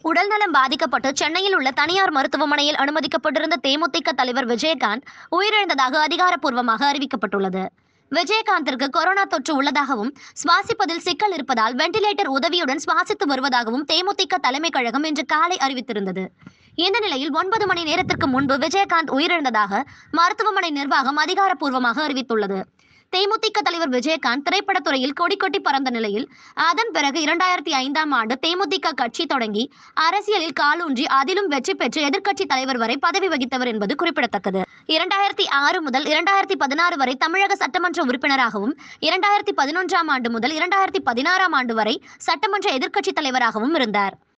உடல்நலம் பாதிக்கப்பட்டு சென்னையில் உள்ள தனியார் மருத்துவமனையில் அனுமதிக்கப்பட்டிருந்த தேமுதிக தலைவர் விஜயகாந்த் உயிரிழந்ததாக அதிகாரப்பூர்வமாக அறிவிக்கப்பட்டுள்ளது விஜயகாந்திற்கு கொரோனா தொற்று உள்ளதாகவும் சுவாசிப்பதில் சிக்கல் இருப்பதால் வெண்டிலேட்டர் உதவியுடன் சுவாசித்து வருவதாகவும் தேமுதிக தலைமை கழகம் இன்று காலை அறிவித்திருந்தது இந்த நிலையில் ஒன்பது மணி நேரத்திற்கு முன்பு விஜயகாந்த் உயிரிழந்ததாக மருத்துவமனை நிர்வாகம் அதிகாரப்பூர்வமாக அறிவித்துள்ளது தேமுதிக தலைவர் விஜயகாந்த் திரைப்படத்துறையில் கொடி கொட்டி பறந்த நிலையில் அதன் பிறகு இரண்டாயிரத்தி ஐந்தாம் ஆண்டு தேமுதிக கட்சி தொடங்கி அரசியலில் காலூன்றி அதிலும் வெற்றி பெற்று எதிர்க்கட்சி தலைவர் வரை பதவி வகித்தவர் என்பது குறிப்பிடத்தக்கது இரண்டாயிரத்தி ஆறு முதல் இரண்டாயிரத்தி பதினாறு வரை தமிழக சட்டமன்ற உறுப்பினராகவும் இரண்டாயிரத்தி பதினொன்றாம் ஆண்டு முதல் இரண்டாயிரத்தி பதினாறாம் ஆண்டு வரை சட்டமன்ற எதிர்க்கட்சி தலைவராகவும் இருந்தார்